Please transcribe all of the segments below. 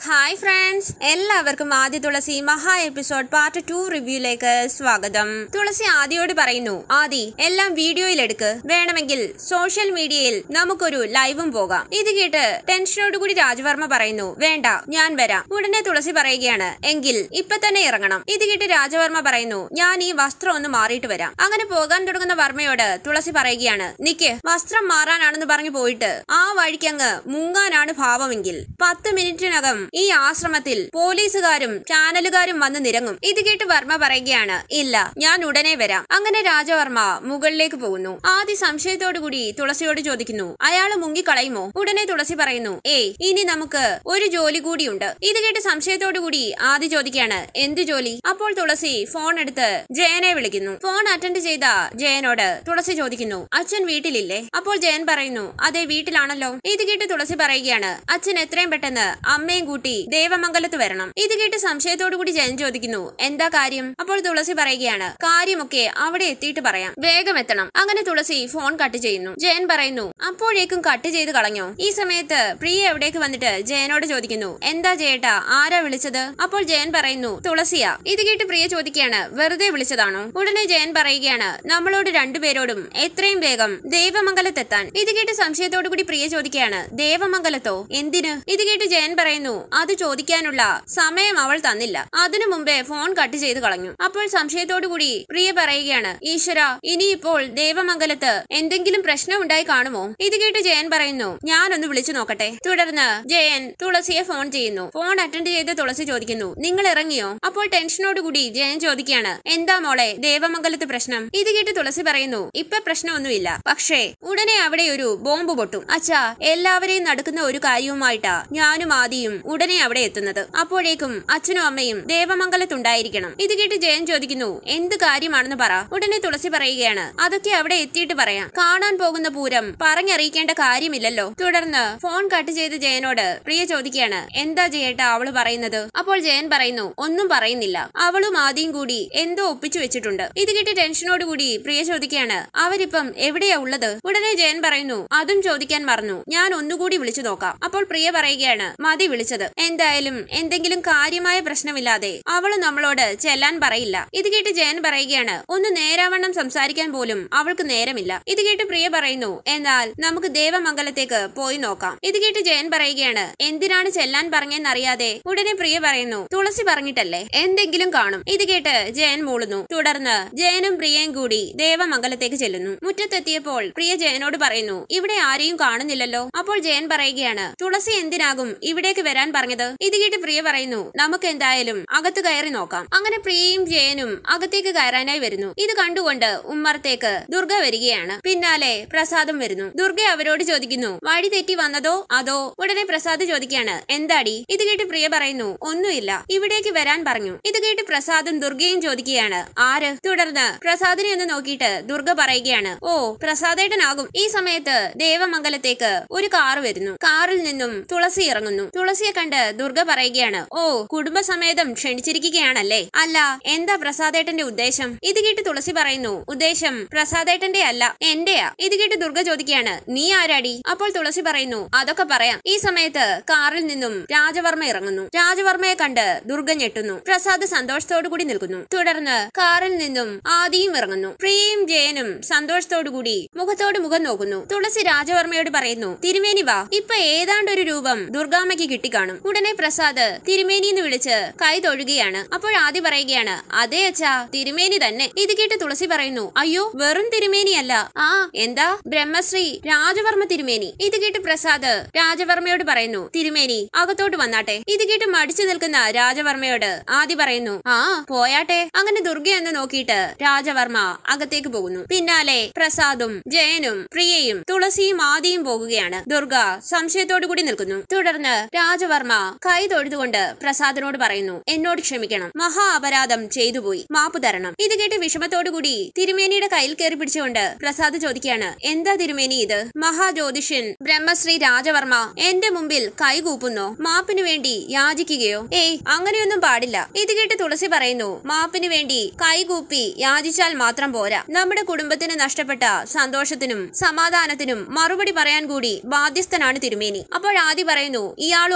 hi friends എല്ലാവർക്കും ആദ്യ തുളസി മഹാ എപ്പിസോഡ് പാർട്ട് ടു റിവ്യൂയിലേക്ക് സ്വാഗതം തുളസി ആദിയോട് പറയുന്നു ആദി എല്ലാം വീഡിയോയിൽ എടുക്ക് വേണമെങ്കിൽ സോഷ്യൽ മീഡിയയിൽ നമുക്കൊരു ലൈവും പോകാം ഇത് കേട്ട് ടെൻഷനോടുകൂടി രാജവർമ്മ പറയുന്നു വേണ്ട ഞാൻ വരാം ഉടനെ തുളസി പറയുകയാണ് എങ്കിൽ ഇപ്പൊ തന്നെ ഇറങ്ങണം ഇത് കേട്ട് രാജവർമ്മ പറയുന്നു ഞാൻ ഈ വസ്ത്രം ഒന്ന് മാറിയിട്ട് വരാം അങ്ങനെ പോകാൻ തുടങ്ങുന്ന വർമ്മയോട് തുളസി പറയുകയാണ് നിക്ക് വസ്ത്രം മാറാനാണെന്ന് പറഞ്ഞു പോയിട്ട് ആ വഴിക്കങ്ങ് മുങ്ങാനാണ് ഭാവമെങ്കിൽ പത്ത് മിനിറ്റിനകം ഈ ആശ്രമത്തിൽ പോലീസുകാരും ചാനലുകാരും വന്ന് നിരങ്ങും ഇത് കേട്ട് വർമ്മ പറയുകയാണ് ഇല്ല ഞാൻ ഉടനെ വരാം അങ്ങനെ രാജവർമ്മ മുകളിലേക്ക് പോകുന്നു ആദ്യ സംശയത്തോടുകൂടി തുളസിയോട് ചോദിക്കുന്നു അയാള് മുങ്ങിക്കളയുമോ ഉടനെ തുളസി പറയുന്നു ഏയ് ഇനി നമുക്ക് ഒരു ജോലി കൂടിയുണ്ട് ഇത് കേട്ട് സംശയത്തോടുകൂടി ആദ്യ ചോദിക്കാണ് എന്ത് ജോലി അപ്പോൾ തുളസി ഫോൺ എടുത്ത് ജയനെ വിളിക്കുന്നു ഫോൺ അറ്റൻഡ് ചെയ്ത ജയനോട് തുളസി ചോദിക്കുന്നു അച്ഛൻ വീട്ടിലില്ലേ അപ്പോൾ ജയൻ പറയുന്നു അതെ വീട്ടിലാണല്ലോ ഇത് കേട്ട് തുളസി പറയുകയാണ് അച്ഛൻ എത്രയും പെട്ടെന്ന് അമ്മയും കൂട്ടി ദേവമംഗലത്ത് വരണം ഇത് കേട്ട് സംശയത്തോടുകൂടി ജയൻ ചോദിക്കുന്നു എന്താ കാര്യം അപ്പോൾ തുളസി പറയുകയാണ് കാര്യമൊക്കെ അവിടെ എത്തിയിട്ട് പറയാം വേഗം എത്തണം അങ്ങനെ തുളസി ഫോൺ കട്ട് ചെയ്യുന്നു ജയൻ പറയുന്നു അപ്പോഴേക്കും കട്ട് ചെയ്ത് കളഞ്ഞോ ഈ സമയത്ത് പ്രിയ എവിടേക്ക് വന്നിട്ട് ജയനോട് ചോദിക്കുന്നു എന്താ ജയേട്ടാ ആരാ വിളിച്ചത് അപ്പോൾ ജയൻ പറയുന്നു തുളസിയാ ഇത് കേട്ട് പ്രിയ ചോദിക്കുകയാണ് വെറുതെ വിളിച്ചതാണോ ഉടനെ ജയൻ പറയുകയാണ് നമ്മളോട് രണ്ടുപേരോടും എത്രയും വേഗം ദേവമംഗലത്തെത്താൻ ഇത് കേട്ട് സംശയത്തോടു കൂടി പ്രിയ ചോദിക്കുകയാണ് ദേവമംഗലത്തോ എന്തിന് ഇത് കേട്ട് ജയൻ പറയുന്നു അത് ചോദിക്കാനുള്ള സമയം അവൾ തന്നില്ല അതിനു മുമ്പേ ഫോൺ കട്ട് ചെയ്ത് കളഞ്ഞു അപ്പോൾ സംശയത്തോടു കൂടി പ്രിയ പറയുകയാണ് ഈശ്വര ഇനിയിപ്പോൾ ദേവമംഗലത്ത് എന്തെങ്കിലും പ്രശ്നം ഉണ്ടായി കാണുമോ ഇത് കേട്ട് ജയൻ പറയുന്നു ഞാനൊന്ന് വിളിച്ചു നോക്കട്ടെ തുടർന്ന് ജയൻ തുളസിയെ ഫോൺ ചെയ്യുന്നു ഫോൺ അറ്റൻഡ് ചെയ്ത് തുളസി ചോദിക്കുന്നു നിങ്ങൾ ഇറങ്ങിയോ അപ്പോൾ ടെൻഷനോട് കൂടി ജയൻ ചോദിക്കുകയാണ് എന്താ മോളെ ദേവമംഗലത്ത് പ്രശ്നം ഇത് കേട്ട് തുളസി പറയുന്നു ഇപ്പൊ പ്രശ്നമൊന്നുമില്ല പക്ഷേ ഉടനെ അവിടെ ഒരു ബോംബ് പൊട്ടും അച്ഛാ എല്ലാവരെയും നടക്കുന്ന ഒരു കാര്യവുമായിട്ടാ ഞാനും ആദിയും ഉടനെ അവിടെ എത്തുന്നത് അപ്പോഴേക്കും അച്ഛനും അമ്മയും ദേവമംഗലത്തുണ്ടായിരിക്കണം ഇത് കേട്ട് ജയൻ ചോദിക്കുന്നു എന്ത് കാര്യമാണെന്ന് പറ ഉടനെ തുളസി പറയുകയാണ് അതൊക്കെ അവിടെ എത്തിയിട്ട് പറയാം കാണാൻ പോകുന്ന പൂരം പറഞ്ഞറിയിക്കേണ്ട കാര്യമില്ലല്ലോ തുടർന്ന് ഫോൺ കട്ട് ചെയ്ത് ജയനോട് പ്രിയ ചോദിക്കുകയാണ് എന്താ ജയേട്ടാ അവള് പറയുന്നത് അപ്പോൾ ജയൻ പറയുന്നു ഒന്നും പറയുന്നില്ല അവളും ആദ്യം കൂടി എന്തോ ഒപ്പിച്ചു വെച്ചിട്ടുണ്ട് ഇത് കേട്ട് ടെൻഷനോടുകൂടി പ്രിയ ചോദിക്കുകയാണ് അവരിപ്പം എവിടെയാ ഉള്ളത് ഉടനെ ജയൻ പറയുന്നു അതും ചോദിക്കാൻ മറന്നു ഞാൻ ഒന്നുകൂടി വിളിച്ചു നോക്കാം അപ്പോൾ പ്രിയ പറയുകയാണ് മതി വിളിച്ചത് എന്തായാലും എന്തെങ്കിലും കാര്യമായ പ്രശ്നമില്ലാതെ അവള് നമ്മളോട് ചെല്ലാൻ പറയില്ല ഇത് കേട്ട് ജയൻ പറയുകയാണ് ഒന്ന് നേരാവണ്ണം സംസാരിക്കാൻ പോലും അവൾക്ക് നേരമില്ല ഇത് കേട്ട് പ്രിയ പറയുന്നു എന്നാൽ നമുക്ക് ദേവമംഗലത്തേക്ക് പോയി നോക്കാം ഇത് കേട്ട് ജയൻ പറയുകയാണ് എന്തിനാണ് ചെല്ലാൻ പറഞ്ഞെന്നറിയാതെ ഉടനെ പ്രിയ പറയുന്നു തുളസി പറഞ്ഞിട്ടല്ലേ എന്തെങ്കിലും കാണും ഇത് കേട്ട് ജയൻ മൂളുന്നു തുടർന്ന് ജയനും പ്രിയയും കൂടി ദേവമംഗലത്തേക്ക് ചെല്ലുന്നു മുറ്റത്തെത്തിയപ്പോൾ പ്രിയ ജയനോട് പറയുന്നു ഇവിടെ ആരെയും കാണുന്നില്ലല്ലോ അപ്പോൾ ജയൻ പറയുകയാണ് തുളസി എന്തിനാകും ഇവിടേക്ക് വരാൻ പറഞ്ഞത് ഇത് കേട്ട് പ്രിയ പറയുന്നു നമുക്ക് എന്തായാലും അകത്ത് കയറി നോക്കാം അങ്ങനെ പ്രിയയും ജയനും അകത്തേക്ക് കയറാനായി വരുന്നു ഇത് കണ്ടുകൊണ്ട് ഉമ്മറത്തേക്ക് ദുർഗ വരികയാണ് പിന്നാലെ പ്രസാദും വരുന്നു ദുർഗ അവരോട് ചോദിക്കുന്നു വഴി തെറ്റി വന്നതോ അതോ ഉടനെ പ്രസാദ് ചോദിക്കുകയാണ് എന്താടി ഇത് കേട്ട് പ്രിയ പറയുന്നു ഒന്നുമില്ല ഇവിടേക്ക് വരാൻ പറഞ്ഞു ഇത് കേട്ട് പ്രസാദും ദുർഗയും ചോദിക്കുകയാണ് ആര് തുടർന്ന് പ്രസാദിനെ ഒന്ന് നോക്കിയിട്ട് ദുർഗ പറയുകയാണ് ഓ പ്രസാദേട്ടനാകും ഈ സമയത്ത് ദേവമംഗലത്തേക്ക് ഒരു കാറ് വരുന്നു കാറിൽ നിന്നും തുളസി ഇറങ്ങുന്നു തുളസിയെ കണ്ട് ദുർഗ പറയുകയാണ് ഓ കുടുംബസമേതം ക്ഷണിച്ചിരിക്കുകയാണല്ലേ അല്ല എന്താ പ്രസാദേട്ടന്റെ ഉദ്ദേശം ഇത് കേട്ട് തുളസി പറയുന്നു ഉദ്ദേശം പ്രസാദേട്ടന്റെ അല്ല എന്റെയാ ഇത് കേട്ട് ദുർഗ ചോദിക്കുകയാണ് നീ ആരാടി അപ്പോൾ തുളസി പറയുന്നു അതൊക്കെ പറയാം ഈ സമയത്ത് കാറിൽ നിന്നും രാജവർമ്മ ഇറങ്ങുന്നു രാജവർമ്മയെ കണ്ട് ദുർഗ ഞെട്ടുന്നു പ്രസാദ് സന്തോഷത്തോടു കൂടി നിൽക്കുന്നു തുടർന്ന് കാറിൽ നിന്നും ആദിയും ഇറങ്ങുന്നു പ്രിയയും ജയനും സന്തോഷത്തോടു കൂടി മുഖത്തോട് മുഖം നോക്കുന്നു തുളസി രാജവർമ്മയോട് പറയുന്നു തിരുമേനി വാ ഇപ്പൊ ഏതാണ്ട് ഒരു രൂപം ദുർഗാമ്മയ്ക്ക് കിട്ടിക്കാണും ഉടനെ പ്രസാദ് തിരുമേനി എന്ന് വിളിച്ച് കൈ തൊഴുകയാണ് അപ്പോൾ ആദി പറയുകയാണ് അതെ അച്ഛാ തിരുമേനി തന്നെ ഇത് കേട്ട് തുളസി പറയുന്നു അയ്യോ വെറും തിരുമേനിയല്ല ആ എന്താ ബ്രഹ്മശ്രീ രാജവർമ്മ തിരുമേനി ഇത് കേട്ട് പ്രസാദ് രാജവർമ്മയോട് പറയുന്നു തിരുമേനി അകത്തോട്ട് വന്നാട്ടെ ഇത് കേട്ട് മടിച്ചു നിൽക്കുന്ന രാജവർമ്മയോട് ആദി പറയുന്നു ആ പോയാട്ടെ അങ്ങനെ ദുർഗയെന്ന് നോക്കിയിട്ട് രാജവർമ്മ അകത്തേക്ക് പോകുന്നു പിന്നാലെ പ്രസാദും ജയനും പ്രിയയും തുളസിയും ആദിയും പോകുകയാണ് ദുർഗ സംശയത്തോടു കൂടി നിൽക്കുന്നു തുടർന്ന് രാജവർമ്മ കൈ തൊഴുതുകൊണ്ട് പ്രസാദിനോട് പറയുന്നു എന്നോട് ക്ഷമിക്കണം മഹാ അപരാധം ചെയ്തുപോയി മാപ്പ് തരണം ഇത് കേട്ട് വിഷമത്തോടു കൂടി തിരുമേനിയുടെ കയ്യിൽ കയറി പിടിച്ചുകൊണ്ട് പ്രസാദ് ചോദിക്കുകയാണ് എന്താ തിരുമേനി ഇത് മഹാജ്യോതിഷ്യൻ ബ്രഹ്മശ്രീ രാജവർമ്മ എന്റെ മുമ്പിൽ കൈകൂപ്പുന്നോ മാപ്പിനു വേണ്ടി യാചിക്കുകയോ ഏയ് അങ്ങനെയൊന്നും പാടില്ല ഇത് കേട്ട് തുളസി പറയുന്നു മാപ്പിനു വേണ്ടി കൈകൂപ്പി യാചിച്ചാൽ മാത്രം പോരാ നമ്മുടെ കുടുംബത്തിന് നഷ്ടപ്പെട്ട സന്തോഷത്തിനും സമാധാനത്തിനും മറുപടി പറയാൻ കൂടി ബാധ്യസ്ഥനാണ് തിരുമേനി അപ്പോൾ ആദി പറയുന്നു ഇയാളും അമ്മയും കൂടി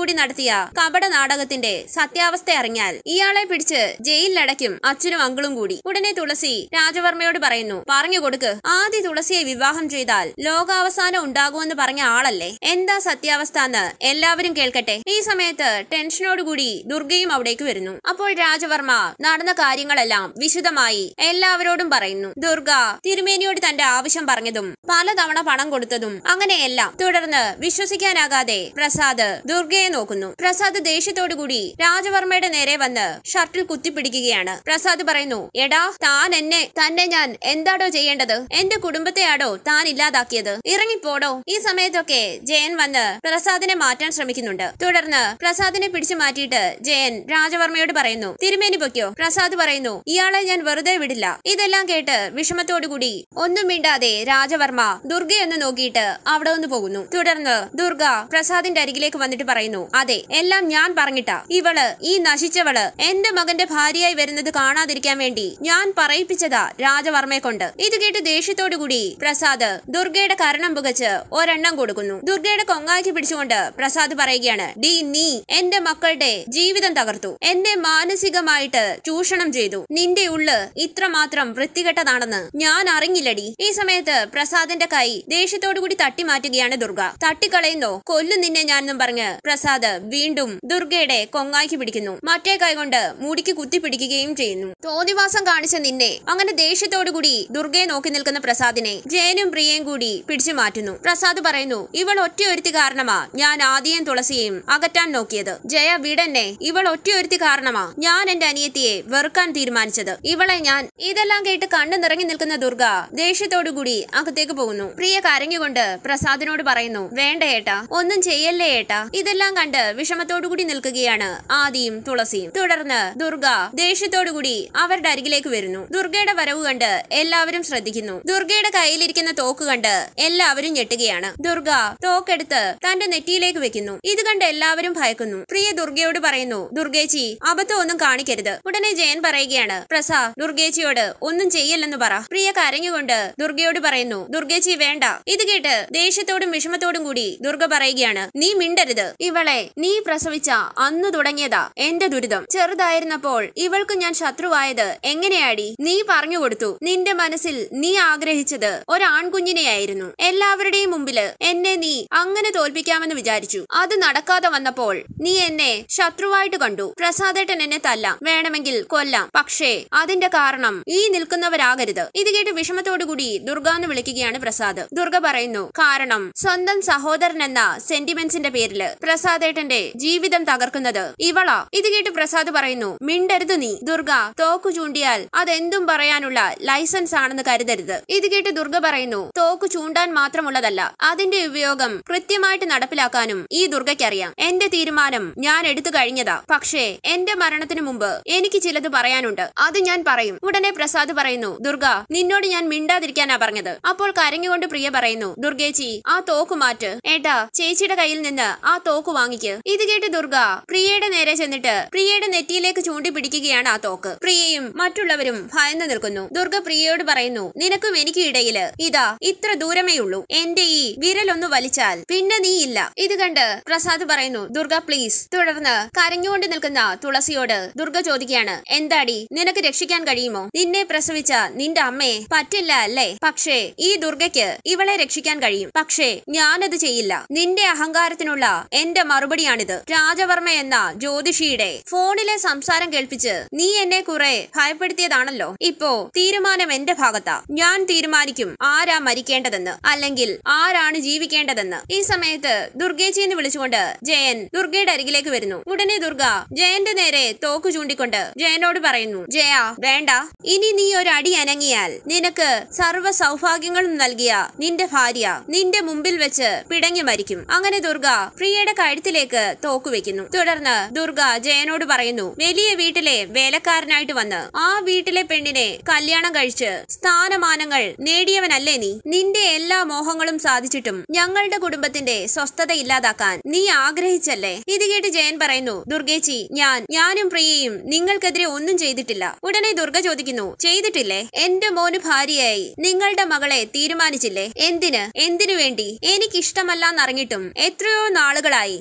കൂടി നടത്തിയ കപട നാടകത്തിന്റെ സത്യാവസ്ഥ അറിഞ്ഞാൽ ഇയാളെ പിടിച്ച് ജയിലിലടയ്ക്കും അച്ഛനും അങ്കിളും കൂടി ഉടനെ തുളസി രാജവർമ്മയോട് പറയുന്നു പറഞ്ഞു കൊടുക്ക് ആദ്യ തുളസിയെ വിവാഹം ചെയ്താൽ ലോകാവസാനം ഉണ്ടാകുമെന്ന് പറഞ്ഞ ആളല്ലേ എന്താ സത്യാവസ്ഥ എന്ന് എല്ലാവരും കേൾക്കട്ടെ ഈ സമയത്ത് ടെൻഷനോടുകൂടി ദുർഗയും അവിടേക്ക് വരുന്നു അപ്പോൾ രാജവർമ്മ നടന്ന കാര്യങ്ങളെല്ലാം വിശദമായി എല്ലാവരോടും പറയുന്നു ദുർഗ തിരുമേനിയോട് തന്റെ ആവശ്യം പറഞ്ഞതും പലതവണ പണം കൊടുത്തതും അങ്ങനെയെല്ലാം തുടർന്ന് വിശ്വസിക്കാനാകാതെ പ്രസാദ് ദുർഗയെ നോക്കുന്നു പ്രസാദ് ദേഷ്യത്തോടു കൂടി രാജവർമ്മയുടെ നേരെ വന്ന് ഷർട്ടിൽ കുത്തിപ്പിടിക്കുകയാണ് പ്രസാദ് പറയുന്നു എടാ താൻ എന്നെ തന്നെ ഞാൻ എന്താടോ ചെയ്യേണ്ടത് എന്റെ കുടുംബത്തെയാടോ താൻ ഇല്ലാതാക്കിയത് ഇറങ്ങിപ്പോടോ ഈ സമയത്തൊക്കെ ജയൻ വന്ന് പ്രസാദിനെ മാറ്റാൻ ശ്രമിക്കുന്നുണ്ട് തുടർന്ന് പ്രസാദിനെ പിടിച്ചു മാറ്റിയിട്ട് ജയൻ രാജവർമ്മയോട് പറയുന്നു തിരുമേനി പൊയ്ക്കോ പ്രസാദ് പറയുന്നു ഇയാളെ ഞാൻ വെറുതെ വിടില്ല ഇതെല്ലാം കേട്ട് വിഷമത്തോടുകൂടി ഒന്നും മിണ്ടാതെ രാജവർമ്മ ദുർഗയൊന്ന് നോക്കിയിട്ട് അവിടെ ഒന്ന് പോകുന്നു തുടർന്ന് ദുർഗ പ്രസാദിന്റെ അരികിലേക്ക് വന്നിട്ട് പറയുന്നു അതെ എല്ലാം ഞാൻ പറഞ്ഞിട്ടാ ഇവള് ഈ നശിച്ചവള് എന്റെ മകന്റെ ഭാര്യയായി വരുന്നത് കാണാതിരിക്കാൻ വേണ്ടി ഞാൻ പറയിപ്പിച്ചതാ രാജവർമ്മയെ കൊണ്ട് ഇത് കേട്ട് ദേഷ്യത്തോടു കൂടി പ്രസാദ് ദുർഗയുടെ കരണം പുകച്ച് ഒരെണ്ണം കൊടുക്കുന്നു ദുർഗയുടെ കൊങ്ങാക്കി പിടിച്ചുകൊണ്ട് പ്രസാദ് പറയുകയാണ് ഡി നീ എന്റെ മക്കളുടെ ജീവിതം തകർത്തു എന്നെ മാനസികമായിട്ട് ചൂഷണം ചെയ്തു നിന്റെ ഉള്ള് ഇത്രമാത്രം വൃത്തികെട്ടതാണെന്ന് ഞാൻ അറിഞ്ഞില്ലടി ഈ സമയത്ത് പ്രസാദിന്റെ കൈ ദേഷ്യത്തോടു കൂടി തട്ടി മാറ്റുകയാണ് ദുർഗ തട്ടിക്കളയുന്നോ കൊല്ലും നിന്നെ ഞാനെന്നും പറഞ്ഞ് പ്രസാദ് വീണ്ടും ദുർഗയുടെ കൊങ്ങാക്കി പിടിക്കുന്നു മറ്റേ കൈ കൊണ്ട് മുടിക്ക് കുത്തി പിടിക്കുകയും ചെയ്യുന്നു തോന്നിവാസം കാണിച്ച നിന്നെ അങ്ങനെ ദേഷ്യത്തോടു കൂടി ദുർഗയെ നോക്കി നിൽക്കുന്ന പ്രസാദിനെ ജയനും പ്രിയയും കൂടി പിടിച്ചു മാറ്റുന്നു പ്രസാദ് പറയുന്നു ഇവൾ ഒറ്റയൊരുത്തി കാരണമാ ഞാൻ ആദ്യം തുളസിയെയും അകറ്റാൻ നോക്കിയത് ജയ വിടന്നെ ഇവൾ ഒറ്റയൊരുത്തി കാരണമാ ഞാൻ എന്റെ അനിയത്തിയെ വെറുക്കാൻ തീരുമാനിച്ചത് ഇവളെ ഞാൻ ഇതെല്ലാം കേട്ട് കണ്ണു നിറങ്ങി നിൽക്കുന്ന ദുർഗ ദേഷ്യത്തോടു കൂടി അകത്തേക്ക് പോകുന്നു പ്രിയ കരഞ്ഞുകൊണ്ട് പ്രസാദിനോട് പറയുന്നു വേണ്ട ഏട്ടാ ഒന്നും ചെയ്യല്ലേ ഏട്ടാ ഇതെല്ലാം കണ്ട് വിഷമത്തോടു കൂടി നിൽക്കുകയാണ് ആദിയും തുളസിയും തുടർന്ന് ദുർഗ ദേഷ്യത്തോടു കൂടി അവരുടെ അരികിലേക്ക് വരുന്നു ദുർഗയുടെ വരവ് കണ്ട് എല്ലാവരും ശ്രദ്ധിക്കുന്നു ദുർഗയുടെ കയ്യിലിരിക്കുന്ന തോക്ക് കണ്ട് എല്ലാവരും ഞെട്ടുകയാണ് ദുർഗ തോക്കെടുത്ത് തന്റെ നെറ്റിയിലേക്ക് വെക്കുന്നു ഇത് കണ്ട് എല്ലാവരും ഭയക്കുന്നു പ്രിയ ദുർഗയോട് പറയുന്നു ദുർഗേച്ചി അബദ്ധം ഒന്നും കാണിക്കരുത് ഉടനെ ജയൻ പറയുകയാണ് പ്രസാ ദുർഗേച്ചിയോട് ഒന്നും ചെയ്യല്ലെന്ന് പറ പ്രിയ കരഞ്ഞുകൊണ്ട് ദുർഗയോട് പറയുന്നു ദുർഗേച്ചി വേണ്ട ഇത് കേട്ട് ദേഷ്യത്തോടും വിഷമത്തോടും കൂടി ദുർഗ പറയുകയാണ് നീ മിണ്ടരുത് ഇവളെ നീ പ്രസവിച്ച അന്ന് തുടങ്ങിയതാ എന്റെ ദുരിതം ചെറുതായിരുന്നപ്പോൾ ഇവൾക്ക് ഞാൻ ശത്രുവായത് എങ്ങനെയാടി നീ പറഞ്ഞു കൊടുത്തു നിന്റെ മനസ്സിൽ നീ ആഗ്രഹിച്ചത് ഒരാൺകുഞ്ഞിനെയായിരുന്നു എല്ലാവരുടെയും മുമ്പില് എന്നെ നീ അങ്ങനെ തോൽപ്പിക്കാമെന്ന് വിചാരിച്ചു അത് നടക്കാതെ വന്നപ്പോൾ നീ എന്നെ ശത്രുവായിട്ട് കണ്ടു പ്രസാദേട്ടൻ എന്നെ തല്ലാം വേണമെങ്കിൽ കൊല്ലാം പക്ഷേ അതിന്റെ കാരണം ഈ നിൽക്കുന്നവരാകരുത് ഇത് കേട്ട് വിഷമത്തോടുകൂടി ദുർഗ എന്ന് വിളിക്കുകയാണ് പ്രസാദ് ദുർഗ പറയുന്നു കാരണം സ്വന്തം സഹോദരൻ എന്ന സെന്റിമെന്റ്സിന്റെ പേരില് പ്രസാദേട്ടന്റെ ജീവിതം തകർക്കുന്നത് ഇവളാ ഇത് കേട്ട് പ്രസാദ് പറയുന്നു മിണ്ടരുത് നീ ദുർഗ തോക്കു ചൂണ്ടിയാൽ അതെന്തും പറയാനുള്ള ലൈസൻസ് ആണെന്ന് കരുതരുത് ഇത് കേട്ട് ദുർഗ പറയുന്നു തോക്ക് ചൂണ്ടാൻ മാത്രമുള്ളതല്ല അതിന്റെ ഉപയോഗം കൃത്യമായിട്ട് നടപ്പിലാക്കാനും ഈ ദുർഗയ്ക്കറിയാം എന്റെ തീരുമാനം ഞാൻ എടുത്തു കഴിഞ്ഞതാ പക്ഷേ എന്റെ മരണത്തിന് മുമ്പ് എനിക്ക് ചിലത് പറയാനുണ്ട് അത് ഞാൻ പറയും ഉടനെ പ്രസാദ് പറയുന്നു ദുർഗ നിന്നോട് ഞാൻ മിണ്ടാതിരിക്കാനാ പറഞ്ഞത് അപ്പോൾ കരഞ്ഞുകൊണ്ട് പ്രിയ പറയുന്നു ദുർഗേച്ചി ആ തോക്ക് മാറ്റ് ഏട്ടാ ചേച്ചിയുടെ കയ്യിൽ നിന്ന് ആ തോക്ക് വാങ്ങിക്ക് ഇത് കേട്ട് ദുർഗ പ്രിയയുടെ നേരെ ചെന്നിട്ട് പ്രിയയുടെ നെറ്റിയിലേക്ക് ചൂണ്ടി പിടിക്കുകയാണ് ആ തോക്ക് പ്രിയയും മറ്റുള്ളവരും ഭയന്നു നിൽക്കുന്നു ദുർഗ പ്രിയയോട് പറയുന്നു നിനക്കും എനിക്കും ഇടയില് ഇതാ ഇത്ര ദൂരമേ ഉള്ളൂ എന്റെ ഈ വിരലൊന്നു വലിച്ചാൽ പിന്നെ നീ ഇല്ല ഇത് കണ്ട് പ്രസാദ് പറയുന്നു ദുർഗ പ്ലീസ് തുടർന്ന് കരഞ്ഞുകൊണ്ട് നിൽക്കുന്ന തുളസിയോട് ദുർഗ ചോദിക്കുകയാണ് എന്താടി നിനക്ക് രക്ഷിക്കാൻ കഴിയുമോ നിന്നെ പ്രസവിച്ച നിന്റെ അമ്മയെ പറ്റില്ല അല്ലേ പക്ഷേ ഈ ദുർഗയ്ക്ക് ഇവളെ രക്ഷിക്കാൻ കഴിയും പക്ഷേ ഞാനത് ചെയ്യില്ല നിന്റെ അഹങ്കാരത്തിനുള്ള എന്റെ മറുപടിയാണിത് രാജവർമ്മ എന്ന ജ്യോതിഷിയുടെ ഫോണിലെ സംസാരം കേൾപ്പിച്ച് നീ എന്നെ കുറെ ഭയപ്പെടുത്തിയതാണല്ലോ ഇപ്പോ തീരുമാനം എന്റെ ഭാഗത്താ ഞാൻ തീരുമാനിക്കും ആരാ മരിക്കേണ്ടതെന്ന് അല്ലെങ്കിൽ ആരാണ് ജീവിക്കേണ്ടതെന്ന് ഈ സമയത്ത് ദുർഗേച്ചി എന്ന് വിളിച്ചുകൊണ്ട് ജയൻ ദുർഗയുടെ അരികിലേക്ക് വരുന്നു ഉടനെ ദുർഗ ജയന്റെ നേരെ തോക്ക് ചൂണ്ടിക്കൊണ്ട് ജയനോട് പറയുന്നു ജയ വേണ്ട ഇനി നീ ഒരു അടി അനങ്ങിയാൽ നിനക്ക് സർവ്വ സൗഭാഗ്യങ്ങളും നൽകിയ നിന്റെ ഭാര്യ നിന്റെ മുമ്പിൽ വെച്ച് പിടങ്ങി മരിക്കും അങ്ങനെ ദുർഗ പ്രിയയുടെ കഴുത്തിലേക്ക് തോക്ക് വെക്കുന്നു തുടർന്ന് ദുർഗ ജയനോട് പറയുന്നു വലിയ വീട്ടിലെ വേലക്കാരനായിട്ട് വന്ന് ആ വീട്ടിലെ പെണ്ണിനെ കല്യാണം കഴിച്ച് സ്ഥാനമാനങ്ങൾ നേടിയവനല്ലേ നീ നിന്റെ എല്ലാ മോഹങ്ങളും സാധിച്ചിട്ടും ഞങ്ങളുടെ കുടുംബത്തിന്റെ സ്വസ്ഥത ഇല്ലാതാക്കാൻ നീ ആഗ്രഹിച്ചല്ലേ ഇത് കേട്ട് ജയൻ പറയുന്നു ദുർഗേച്ചി ഞാൻ ഞാനും പ്രിയയും നിങ്ങൾക്കെതിരെ ഒന്നും ചെയ്തിട്ടില്ല ഉടനെ ദുർഗ ചോദിക്കുന്നു ചെയ്തിട്ടില്ലേ എന്റെ മോന് ഭാര്യയായി നിങ്ങളുടെ മകളെ തീരുമാനിച്ചില്ലേ എന്തിന് എന്തിനു വേണ്ടി എനിക്കിഷ്ടമല്ലാന്നറിഞ്ഞിട്ടും എത്രയോ നാളുകളായി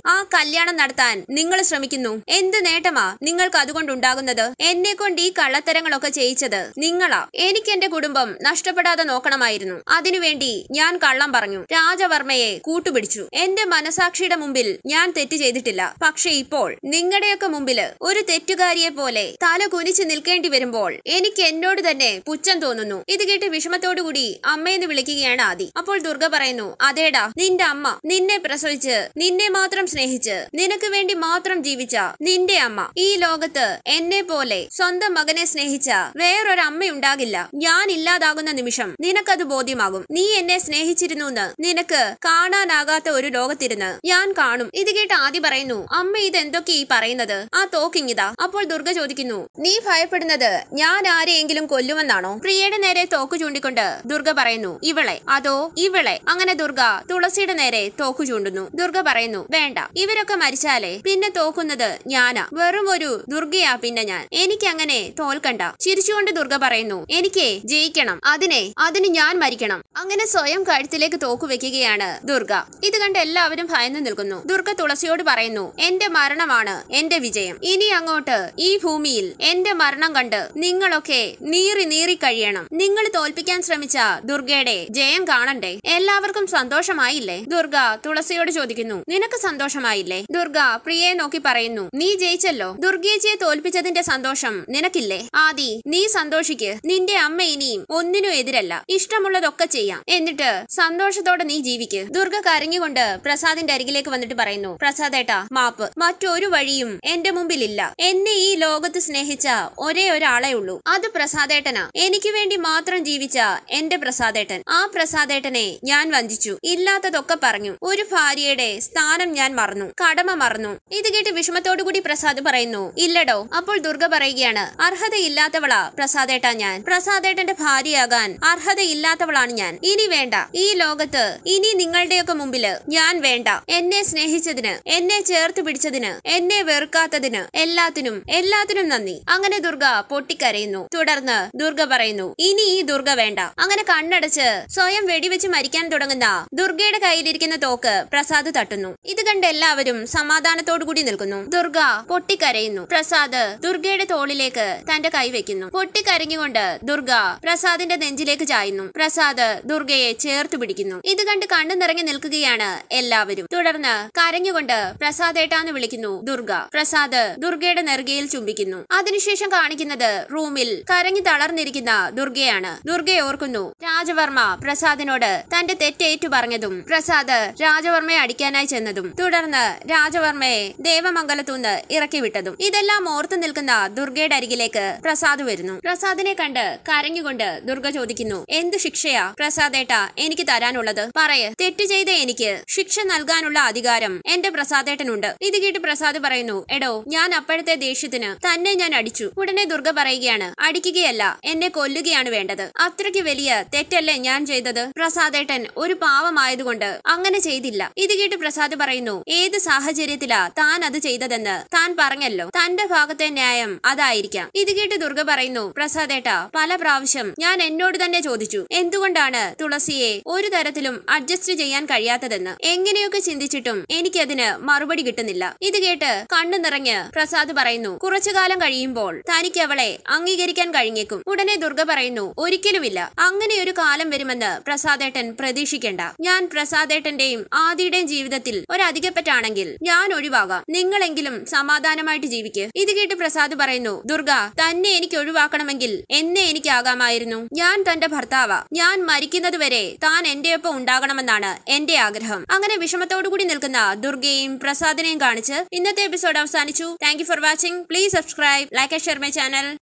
ആ കല്യാണം നടത്താൻ നിങ്ങൾ ശ്രമിക്കുന്നു എന്ത് നേട്ടമാ നിങ്ങൾക്ക് അതുകൊണ്ടുണ്ടാകുന്നത് എന്നെ കൊണ്ട് ഈ കള്ളത്തരങ്ങളൊക്കെ ചെയ്യിച്ചത് നിങ്ങളാ എനിക്ക് എന്റെ കുടുംബം നഷ്ടപ്പെടാതെ നോക്കണമായിരുന്നു അതിനുവേണ്ടി ഞാൻ കള്ളം പറഞ്ഞു രാജവർമ്മയെ കൂട്ടുപിടിച്ചു എന്റെ മനസാക്ഷിയുടെ മുമ്പിൽ ഞാൻ തെറ്റ് ചെയ്തിട്ടില്ല പക്ഷെ ഇപ്പോൾ നിങ്ങളുടെയൊക്കെ മുമ്പില് ഒരു തെറ്റുകാരിയെ പോലെ തല കുനിച്ച് നിൽക്കേണ്ടി വരുമ്പോൾ എനിക്ക് എന്നോട് തന്നെ പുച്ഛം തോന്നുന്നു ഇത് കേട്ട് വിഷമത്തോടുകൂടി അമ്മയെന്ന് വിളിക്കുകയാണ് ആദി അപ്പോൾ ദുർഗ പറയുന്നു അതേടാ നിന്റെ അമ്മ നിന്നെ പ്രസവിച്ച് നിന്നെ മാത്രം സ്നേഹിച്ച് നിനക്ക് വേണ്ടി മാത്രം ജീവിച്ച നിന്റെ അമ്മ ഈ ലോകത്ത് എന്നെ പോലെ സ്വന്തം മകനെ സ്നേഹിച്ച വേറൊരു അമ്മയുണ്ടാകില്ല ഞാൻ ഇല്ലാതാകുന്ന നിമിഷം നിനക്കത് ബോധ്യമാകും നീ എന്നെ സ്നേഹിച്ചിരുന്നു എന്ന് നിനക്ക് കാണാനാകാത്ത ഒരു ലോകത്തിരുന്ന് ഞാൻ കാണും ഇത് കേട്ട് ആദ്യ പറയുന്നു അമ്മ ഇത് എന്തൊക്കെ ഈ പറയുന്നത് ആ തോക്കിങ്ങിതാ അപ്പോൾ ദുർഗ ചോദിക്കുന്നു നീ ഭയപ്പെടുന്നത് ഞാൻ ആരെയെങ്കിലും കൊല്ലുമെന്നാണോ പ്രിയയുടെ നേരെ തോക്ക് ചൂണ്ടിക്കൊണ്ട് ദുർഗ പറയുന്നു ഇവളെ അതോ ഇവളെ അങ്ങനെ ദുർഗ തുളസിയുടെ നേരെ തോക്ക് ചൂണ്ടുന്നു ദുർഗ പറയുന്നു വേണ്ട ഇവരൊക്കെ മരിച്ചാലേ പിന്നെ തോക്കുന്നത് ഞാനാ വെറും ഒരു ദുർഗയാ പിന്നെ ഞാൻ എനിക്ക് അങ്ങനെ തോൽക്കണ്ട ചിരിച്ചുകൊണ്ട് ദുർഗ പറയുന്നു എനിക്ക് ജയിക്കണം അതിനെ അതിന് ഞാൻ മരിക്കണം അങ്ങനെ സ്വയം കഴുത്തിലേക്ക് തോക്ക് വെക്കുകയാണ് ദുർഗ ഇത് കണ്ട് എല്ലാവരും ഭയന്നു നിൽക്കുന്നു ദുർഗ തുളസിയോട് പറയുന്നു എന്റെ മരണമാണ് എന്റെ വിജയം ഇനി അങ്ങോട്ട് ഈ ഭൂമിയിൽ എന്റെ മരണം കണ്ട് നിങ്ങളൊക്കെ നീറി നീറി കഴിയണം നിങ്ങൾ തോൽപ്പിക്കാൻ ശ്രമിച്ച ദുർഗയുടെ ജയം കാണണ്ടേ എല്ലാവർക്കും സന്തോഷമായില്ലേ ദുർഗ തുളസിയോട് ചോദിക്കുന്നു നിനക്ക് സന്തോഷമായില്ലേ ദുർഗ പ്രിയയെ നോക്കി പറയുന്നു നീ ജയിച്ചല്ലോ ദുർഗേച്ചിയെ തോൽപ്പിച്ചതിന്റെ സന്തോഷം നിനക്കില്ലേ ആദി നീ സന്തോഷിക്ക് നിന്റെ അമ്മ ഇനിയും ഒന്നിനും എതിരല്ല ഇഷ്ടമുള്ളതൊക്കെ ചെയ്യാം എന്നിട്ട് സന്തോഷത്തോടെ നീ ജീവിക്ക് ദുർഗ കരഞ്ഞുകൊണ്ട് പ്രസാദിന്റെ അരികിലേക്ക് വന്നിട്ട് പറയുന്നു പ്രസാദേട്ടാ മാപ്പ് മറ്റൊരു വഴിയും എന്റെ മുമ്പിലില്ല എന്നെ ഈ ലോകത്ത് സ്നേഹിച്ച ഒരേ ഒരാളെ ഉള്ളൂ അത് പ്രസാദേട്ടനാ എനിക്ക് വേണ്ടി മാത്രം ജീവിച്ച എന്റെ പ്രസാദേട്ടൻ ആ പ്രസാദേട്ടനെ ഞാൻ വഞ്ചിച്ചു ഇല്ലാത്തതൊക്കെ പറഞ്ഞു ഒരു ഭാര്യയുടെ സ്ഥാനം ഞാൻ മറന്നു കടമ മറന്നു ഇത് കേട്ട് വിഷമത്തോടുകൂടി പ്രസാദ് പറയുന്നു ഇല്ലടോ അപ്പോൾ ദുർഗ പറയുകയാണ് അർഹതയില്ലാത്തവളാ പ്രസാദേട്ടാ ഞാൻ പ്രസാദേട്ടന്റെ ഭാര്യയാകാൻ അർഹതയില്ലാത്തവളാണ് ഞാൻ ഇനി വേണ്ട ഈ ലോകത്ത് ഇനി നിങ്ങളുടെയൊക്കെ മുമ്പില് ഞാൻ വേണ്ട എന്നെ സ്നേഹിച്ചതിന് എന്നെ ചേർത്ത് പിടിച്ചതിന് എന്നെ വെറുക്കാത്തതിന് എല്ലാത്തിനും എല്ലാത്തിനും നന്ദി അങ്ങനെ ദുർഗ പൊട്ടിക്കരയുന്നു തുടർന്ന് ദുർഗ പറയുന്നു ഇനി ഈ ദുർഗ വേണ്ട അങ്ങനെ കണ്ണടച്ച് സ്വയം വെടിവെച്ച് മരിക്കാൻ തുടങ്ങുന്ന ദുർഗയുടെ കയ്യിലിരിക്കുന്ന തോക്ക് പ്രസാദ് തട്ടുന്നു ഇത് കണ്ട് എല്ലാവരും സമാധാനത്തോടു കൂടി നിൽക്കുന്നു ദുർഗ പൊട്ടിക്കരയുന്നു പ്രസാദ് ദുർഗയുടെ തോളിലേക്ക് തന്റെ കൈ വെക്കുന്നു പൊട്ടിക്കരഞ്ഞുകൊണ്ട് ദുർഗ പ്രസാദിന്റെ നെഞ്ചിലേക്ക് ചായുന്നു പ്രസാദ് ദുർഗയെ ചേർത്ത് പിടിക്കുന്നു ഇത് കണ്ട് കണ്ണു നിറങ്ങി നിൽക്കുകയാണ് എല്ലാവരും തുടർന്ന് കരഞ്ഞുകൊണ്ട് പ്രസാദേട്ടാന്ന് വിളിക്കുന്നു ദുർഗ പ്രസാദ് ദുർഗയുടെ നെറുകയിൽ ചുംബിക്കുന്നു അതിനുശേഷം കാണിക്കുന്നത് റൂമിൽ കരഞ്ഞു തളർന്നിരിക്കുന്ന ദുർഗയാണ് ദുർഗയെ ഓർക്കുന്നു രാജവർമ്മ പ്രസാദിനോട് തന്റെ തെറ്റേറ്റു പറഞ്ഞതും പ്രസാദ് രാജവർമ്മയെ അടിക്കാനായി ചെന്നതും തുടർന്ന് രാജവർമ്മയെ ദേവമംഗലത്തുനിന്ന് ഇറക്കി വിട്ടതും ഇതെല്ലാം ഓർത്തു നിൽക്കുന്ന ദുർഗയുടെ അരികിലേക്ക് പ്രസാദ് വരുന്നു പ്രസാദിനെ കണ്ട് കരഞ്ഞുകൊണ്ട് ദുർഗ ചോദിക്കുന്നു എന്ത് ശിക്ഷയാ പ്രസാദേട്ട എനിക്ക് തരാനുള്ളത് പറയ് തെറ്റ് ചെയ്ത എനിക്ക് ശിക്ഷ നൽകാനുള്ള അധികാരം എന്റെ പ്രസാദേട്ടനുണ്ട് ഇത് കേട്ട് പ്രസാദ് പറയുന്നു എടോ ഞാൻ അപ്പോഴത്തെ ദേഷ്യത്തിന് തന്നെ ഞാൻ അടിച്ചു ഉടനെ ദുർഗ പറയുകയാണ് അടിക്കുകയല്ല എന്നെ കൊല്ലുകയാണ് വേണ്ടത് അത്രയ്ക്ക് വലിയ തെറ്റല്ലേ ഞാൻ ചെയ്തത് പ്രസാദേട്ടൻ ഒരു പാവമായതുകൊണ്ട് അങ്ങനെ ചെയ്തില്ല ഇത് കേട്ട് പ്രസാദ് പറയുന്നു ഏത് സാഹചര്യത്തിലാ താൻ അത് ചെയ്തതെന്ന് താൻ പറഞ്ഞല്ലോ തന്റെ ഭാഗത്തെ ന്യായം അതായിരിക്കാം ഇത് കേട്ട് ദുർഗ പറയുന്നു പ്രസാദേട്ട പല പ്രാവശ്യം ഞാൻ എന്നോട് തന്നെ ചോദിച്ചു എന്തുകൊണ്ടാണ് തുളസിയെ ഒരു തരത്തിലും അഡ്ജസ്റ്റ് ചെയ്യാൻ കഴിയാത്തതെന്ന് എങ്ങനെയൊക്കെ ചിന്തിച്ചിട്ടും എനിക്കതിന് മറുപടി കിട്ടുന്നില്ല ഇത് കേട്ട് കണ്ണു നിറഞ്ഞ് പ്രസാദ് പറയുന്നു കുറച്ചു കാലം കഴിയുമ്പോൾ തനിക്ക് അവളെ അംഗീകരിക്കാൻ കഴിഞ്ഞേക്കും ഉടനെ ദുർഗ പറയുന്നു ഒരിക്കലുമില്ല അങ്ങനെ ഒരു കാലം വരുമെന്ന് പ്രസാദേട്ടൻ പ്രതീക്ഷിക്കേണ്ട ഞാൻ പ്രസാദേട്ടന്റെയും ആദിയുടെയും ജീവിതത്തിൽ ഒരധികപ്പറ്റാണെങ്കിൽ ഞാൻ ഒഴിവാകാം നിങ്ങളെങ്കിലും സമാധാനമായിട്ട് ജീവിക്ക് ഇത് കേട്ട് പ്രസാദ് പറയുന്നു ദുർഗ തന്നെ എനിക്ക് ഒഴിവാക്കണമെങ്കിൽ എന്നെ എനിക്കാകാമായിരുന്നു ഞാൻ തന്റെ ഭർത്താവാ ഞാൻ മരിക്കുന്നതുവരെ താൻ എന്റെ ഒപ്പം ഉണ്ടാകണമെന്നാണ് എന്റെ ആഗ്രഹം അങ്ങനെ വിഷമത്തോടുകൂടി നിൽക്കുന്ന ദുർഗയെയും പ്രസാദിനെയും കാണിച്ച് ഇന്നത്തെ എപ്പിസോഡ് അവസാനിച്ചു thank you for watching please subscribe like share my channel